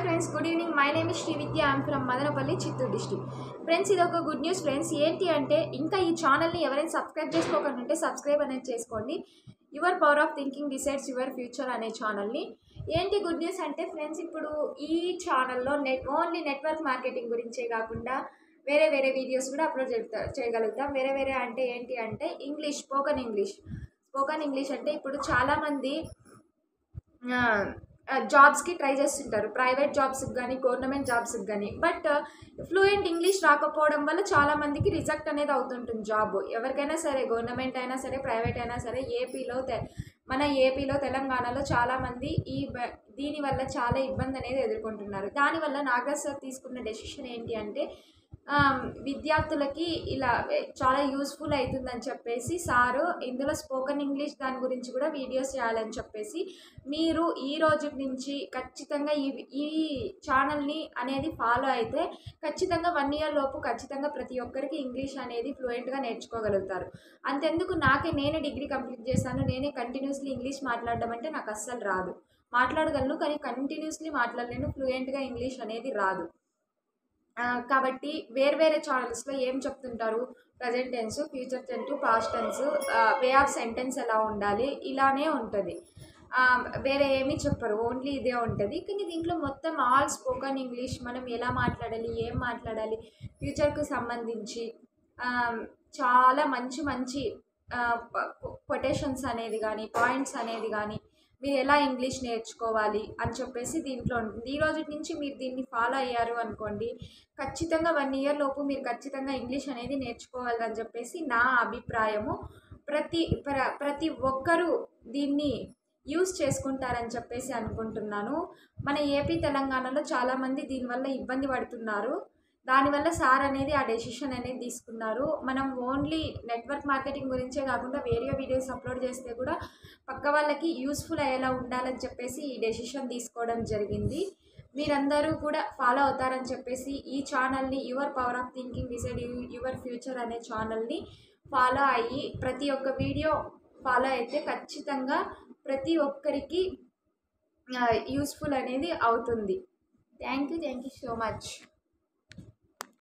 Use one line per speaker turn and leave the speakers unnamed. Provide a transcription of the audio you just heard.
friends good evening my name is Sri Vidya I'm from Madanapalle Chittoor district friends ఇది ఒక good news friends ఏంటి అంటే ఇంకా ఈ ఛానల్ని ఎవరైనా సబ్స్క్రైబ్ చేసుకోకుండా ఉంటే సబ్స్క్రైబ్ అనేది చేసుకోండి your power of thinking decides your future అనే ఛానల్ని ఏంటి గుడ్ న్యూస్ అంటే ఫ్రెండ్స్ ఇప్పుడు ఈ ఛానల్లో నెట్ ఓన్లీ నెట్వర్క్ మార్కెటింగ్ గురించే కాకుండా వేరే వేరే వీడియోస్ కూడా అప్లోడ్ చేస్తా చేయగలుగుతాం వేరే వేరే అంటే ఏంటి అంటే English spoken English spoken English అంటే ఇప్పుడు చాలామంది జాబ్స్కి ట్రై చేస్తుంటారు ప్రైవేట్ జాబ్స్కి కానీ గవర్నమెంట్ జాబ్స్కి కానీ బట్ ఫ్లూయెంట్ ఇంగ్లీష్ రాకపోవడం వల్ల చాలామందికి రిజెక్ట్ అనేది అవుతుంటుంది జాబ్ ఎవరికైనా సరే గవర్నమెంట్ అయినా సరే ప్రైవేట్ అయినా సరే ఏపీలో తె మన ఏపీలో తెలంగాణలో చాలామంది ఈ బ- దీనివల్ల చాలా ఇబ్బంది అనేది ఎదుర్కొంటున్నారు దానివల్ల నాగరాజ్ సార్ తీసుకున్న డెసిషన్ ఏంటి అంటే ఆమ్, విద్యార్థులకి ఇలా ఏ, చాలా యూస్ఫుల్ అవుతుందని చెప్పేసి సారు ఇందులో స్పోకెన్ ఇంగ్లీష్ దాని గురించి కూడా వీడియోస్ చేయాలని చెప్పేసి మీరు ఈ రోజు నుంచి ఖచ్చితంగా ఈ ఈ ఛానల్ని అనేది ఫాలో అయితే ఖచ్చితంగా వన్ ఇయర్ లోపు ఖచ్చితంగా ప్రతి ఒక్కరికి ఇంగ్లీష్ అనేది ఫ్లూయెంట్గా నేర్చుకోగలుగుతారు అంతెందుకు నాకే నేనే డిగ్రీ కంప్లీట్ చేశాను నేనే కంటిన్యూస్లీ ఇంగ్లీష్ మాట్లాడడం అంటే నాకు అస్సలు రాదు మాట్లాడగలను కానీ కంటిన్యూస్లీ మాట్లాడలేను ఫ్లూయెంట్గా ఇంగ్లీష్ అనేది రాదు ఆ, కాబట్టి వేరు వేరే ఛానల్స్లో ఏం చెప్తుంటారు present tense future tense past tense way of sentence ఎలా ఉండాలి ఇలానే ఉంటుంది ఆ, వేరే ఏమీ చెప్పరు ఓన్లీ ఇదే ఉంటుంది కానీ దీంట్లో మొత్తం ఆల్ స్పోకన్ ఇంగ్లీష్ మనం ఎలా మాట్లాడాలి ఏం మాట్లాడాలి ఫ్యూచర్కు సంబంధించి ఆ, చాలా మంచి మంచి కొటేషన్స్ అనేది కానీ పాయింట్స్ అనేది కానీ మీరు ఎలా ఇంగ్లీష్ నేర్చుకోవాలి అని చెప్పేసి దీంట్లో ఉంటుంది ఈ రోజు నుంచి మీరు దీన్ని ఫాలో అయ్యారు అనుకోండి ఖచ్చితంగా వన్ ఇయర్ లోపు మీరు ఖచ్చితంగా ఇంగ్లీష్ అనేది నేర్చుకోవాలని చెప్పేసి నా అభిప్రాయము ప్రతి ప్ర ప్రతి ఒక్కరూ దీన్ని యూస్ చేసుకుంటారని చెప్పేసి అనుకుంటున్నాను మన ఏపీ తెలంగాణలో చాలామంది దీనివల్ల ఇబ్బంది పడుతున్నారు దానివల్ల సార్ అనేది ఆ డెసిషన్ అనేది తీసుకున్నారు మనం ఓన్లీ నెట్వర్క్ మార్కెటింగ్ గురించే కాకుండా వేరే వీడియోస్ అప్లోడ్ చేస్తే కూడా పక్క వాళ్ళకి యూస్ఫుల్ అయ్యేలా ఉండాలని చెప్పేసి ఈ డెసిషన్ తీసుకోవడం జరిగింది మీరందరూ కూడా ఫాలో అవుతారని చెప్పేసి ఈ ఛానల్ని your power of thinking decide your future అనే ఛానల్ని ఫాలో అయ్యి ప్రతి ఒక్క వీడియో ఫాలో అయితే ఖచ్చితంగా ప్రతి ఒక్కరికి యూస్ఫుల్ అనేది అవుతుంది thank you thank you so much